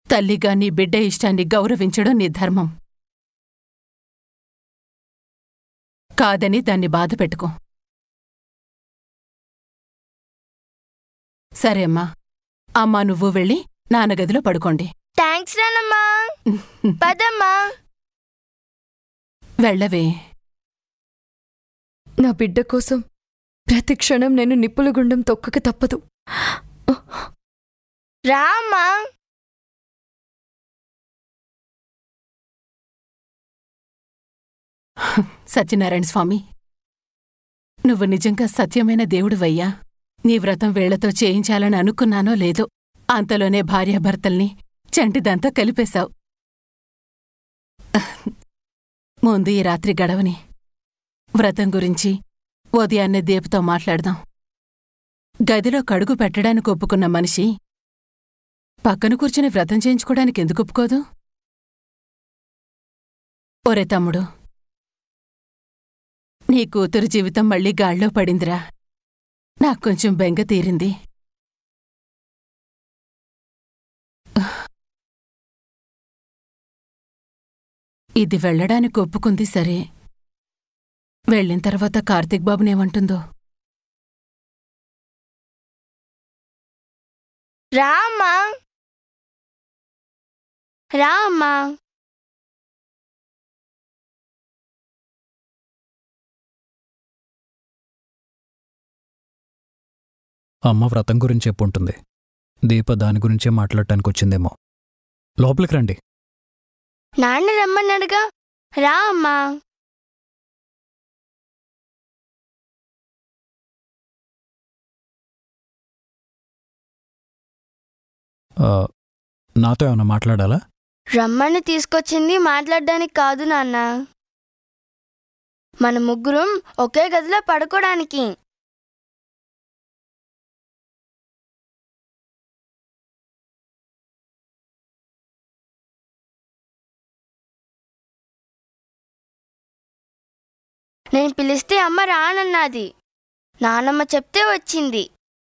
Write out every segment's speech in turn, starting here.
తల్లిగా నీ బిడ్డ ఇష్టాన్ని గౌరవించడం నీ ధర్మం కాదని దాన్ని బాధ పెట్టుకో సరే అమ్మా అమ్మా నువ్వు వెళ్ళి నాన్నగదిలో పడుకోండి థ్యాంక్స్ నానమ్మా పదమ్మా వెళ్ళవే నా బిడ్డ కోసం ప్రతి క్షణం నేను నిప్పుల గుండం తొక్కక తప్పదు రా అమ్మా సత్యనారాయణ స్వామి నువ్వు నిజంగా సత్యమైన దేవుడివయ్యా నీ వ్రతం వేళ్లతో చేయించాలని అనుకున్నానో లేదో అంతలోనే భార్యాభర్తల్ని చంటిదంతా కలిపేశావు ముందు ఈ రాత్రి గడవని వ్రతం గురించి ఉదయాన్నే దీపుతో మాట్లాడదాం గదిలో కడుగు పెట్టడానికి ఒప్పుకున్న మనిషి పక్కన కూర్చుని వ్రతం చేయించుకోవడానికి ఎందుకు ఒప్పుకోదు ఒరే తమ్ముడు నీ కూతురు జీవితం మళ్ళీ గాల్లో పడిందిరా నాకు కొంచెం బెంగ తీరింది ఇది వెళ్ళడానికి ఒప్పుకుంది సరే వెళ్ళిన తర్వాత కార్తీక్ బాబునేమంటుందో రా అమ్మా రా అమ్మా అమ్మ వ్రతం గురించి చెప్పుంటుంది దీప దాని గురించే మాట్లాడటానికి వచ్చిందేమో లోపలికి రండి నాన్న రమ్మన్నాడుగా రా అమ్మా ఆ, నాతో ఏమైనా మాట్లాడాలా రమ్మని తీసుకొచ్చింది మాట్లాడడానికి కాదు నాన్న మన ముగ్గురం ఒకే గదిలో పడుకోవడానికి నేను పిలిస్తే అమ్మ రానన్నది నానమ్మ చెప్తే వచ్చింది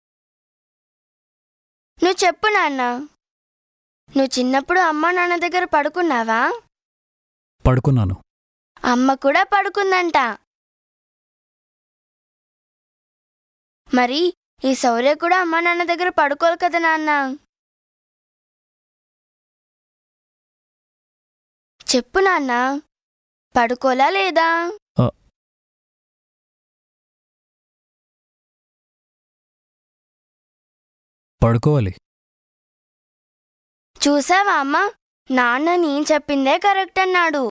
నువ్వు చెప్పు నాన్న నువ్వు చిన్నప్పుడు అమ్మ నాన్న దగ్గర పడుకున్నావా పడుకున్నాను అమ్మ కూడా పడుకుందంట మరి ఈ శౌర్య కూడా అమ్మ నాన్న దగ్గర పడుకోవాలి కదా నాన్న చెప్పు నాన్న పడుకోలా లేదా పడుకోవాలి చూసావా అమ్మ నాన్న నేను చెప్పిందే కరెక్ట్ అన్నాడు